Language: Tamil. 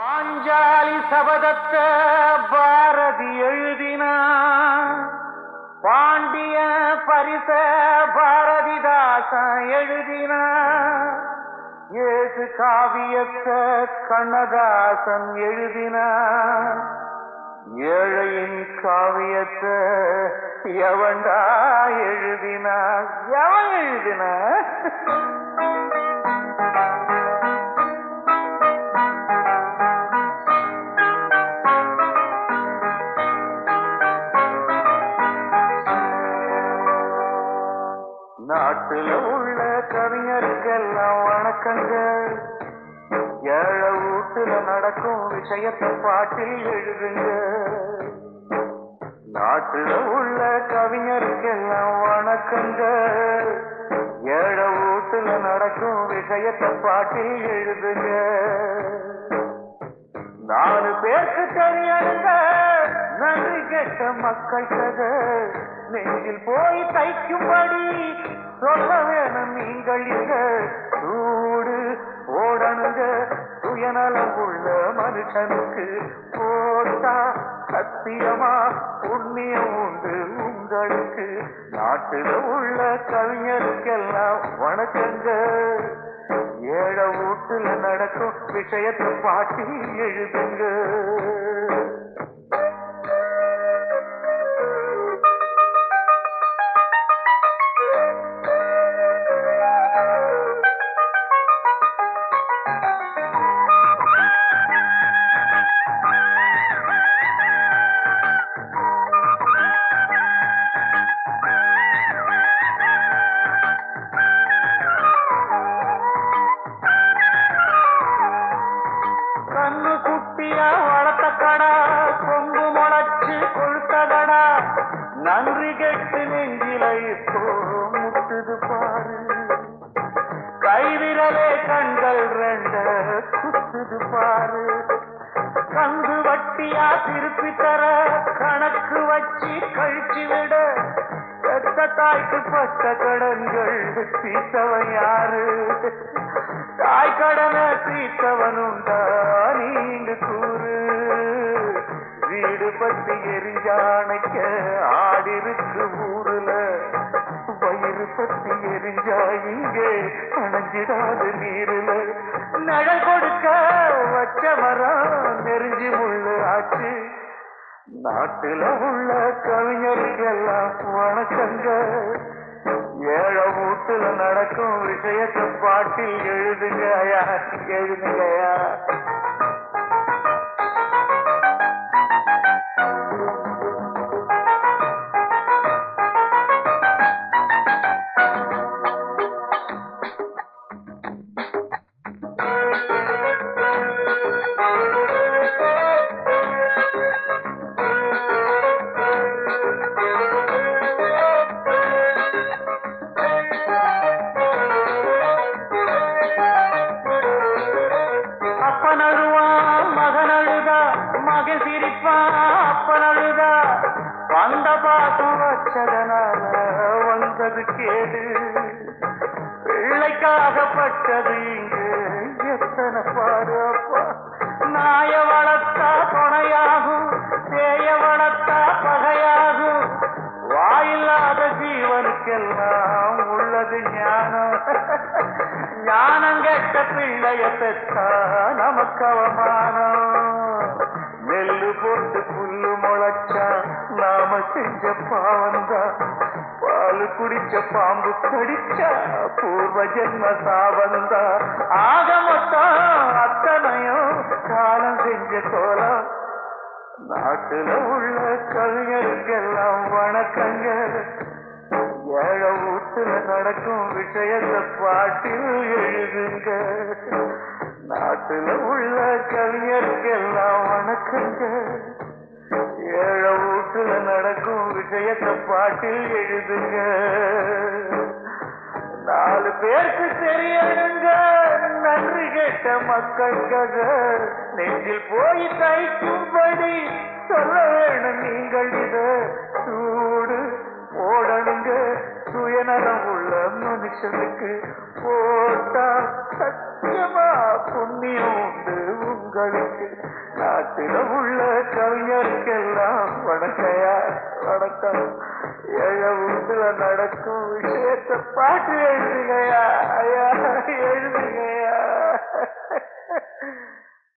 பாஞ்சாலி சபதத்த பாரதி எழுதினா பாண்டிய பரிச பாரதிதாசன் எழுதினா ஏசு காவியத்த கண்ணதாசன் எழுதினா ஏழையின் காவியத்தை எவன்டா எழுதினா எவன் எழுதினா நாட்டுல உள்ள கவிஞருக்கெல்லாம் வணக்கங்கள் ஏழை வீட்டுல நடக்கும் விஷயத்தை பாட்டில் எழுதுங்க நாட்டுல உள்ள கவிஞருக்கெல்லாம் வணக்கங்கள் ஏழை வீட்டுல நடக்கும் விஷயத்தை பாட்டில் எழுதுங்க நாலு பேருக்கு தெரியணுங்க நன்றி கெட்ட மக்கள் கதை நெஞ்சில் போய் தைக்கும்படி சொல்ல வேணும் நீங்கள் இங்க சூடு ஓடணுங்க சுயநலம் உள்ள மனுஷனுக்கு போட்டா சத்தியமா புண்ணியம் உண்டு உங்களுக்கு நாட்டுல உள்ள கவிஞருக்கெல்லாம் வணக்கங்க ஏழை வீட்டுல நடக்கும் விஷயத்தை பாட்டி எழுதுங்க கண்ணு குட்டியா வளர்த்த கடா கொம்பு முளைச்சு கொழுத்த கடா நன்றி கெட்டு நெஞ்சில இப்போ முட்டுது பாரு கைவிரலே கண்கள் ரெண்ட குத்துது பாரு கந்து வட்டியா திருப்பி தர கணக்கு வச்சு கழிச்சு விட பெத்த தாய்க்கு பட்ட கடன்கள் தீர்த்தவன் யாரு தாய் கடனை தீர்த்தவன் உண்டா நீங்க கூறு வீடு பத்தி எரிஞ்சானைக்க ஆடிருக்கு ஊருல வயிறு பத்தி எரிஞ்சா இங்கே அணைஞ்சிடாது நீருல நகை கொடுக்க வச்ச மரம் நெருஞ்சி முள்ளு ஆச்சு நாட்டுல உள்ள கவிஞருக்கெல்லாம் வணக்கங்க ஏழை வீட்டுல நடக்கும் விஷயத்தை பாட்டில் எழுதுங்க ஐயா எழுதுங்க ஐயா அப்பன் அழுவான் மகன் அழுதா மகன் சிரிப்பான் அப்பன் அழுதா வந்த பாசம் வச்சதனால வந்தது கேடு பிள்ளைக்காகப்பட்டது இங்கு எத்தனை பாரு அப்பா நாய வளர்த்தா துணையாகும் தேய வளர்த்தா பகையாகும் வாயில்லாத ஜீவனுக்கெல்லாம் உள்ளது ஞானம் ஞானம் கெட்ட பிள்ளைய பெற்றா நமக்கு அவமானம் நெல்லு போட்டு புல்லு முளைச்சா நாம செஞ்ச பாவந்தா பால் குடிச்ச பாம்பு கடிச்சா பூர்வ ஜென்ம சாவந்தா ஆக மொத்தம் அத்தனையும் காலம் செஞ்ச கோலம் நாட்டுல உள்ள கவிஞருக்கெல்லாம் வணக்கங்க ஏழை வீட்டுல நடக்கும் விஷயத்தை பாட்டில் எழுதுங்க நாட்டுல உள்ள கவிஞருக்கெல்லாம் வணக்கங்க ஏழை வீட்டுல நடக்கும் விஷயத்தை பாட்டில் எழுதுங்க நாலு பேருக்கு தெரியணுங்க நன்றி கேட்ட மக்கள் கதை நெஞ்சில் போய் தைக்கும்படி சொல்ல வேணும் நீங்கள் இத சூடு ஓடணுங்க சுயநலம் உள்ள மனுஷனுக்கு போட்டா சத்தியமா புண்ணியம் உண்டு உங்க உங்களுக்கு நாட்டில உள்ள கவிஞருக்கெல்லாம் வணக்கயா வணக்கம் ஏழ உண்டுல நடக்கும் விஷயத்தை பாட்டு எழுதுங்கய்யா ஐயா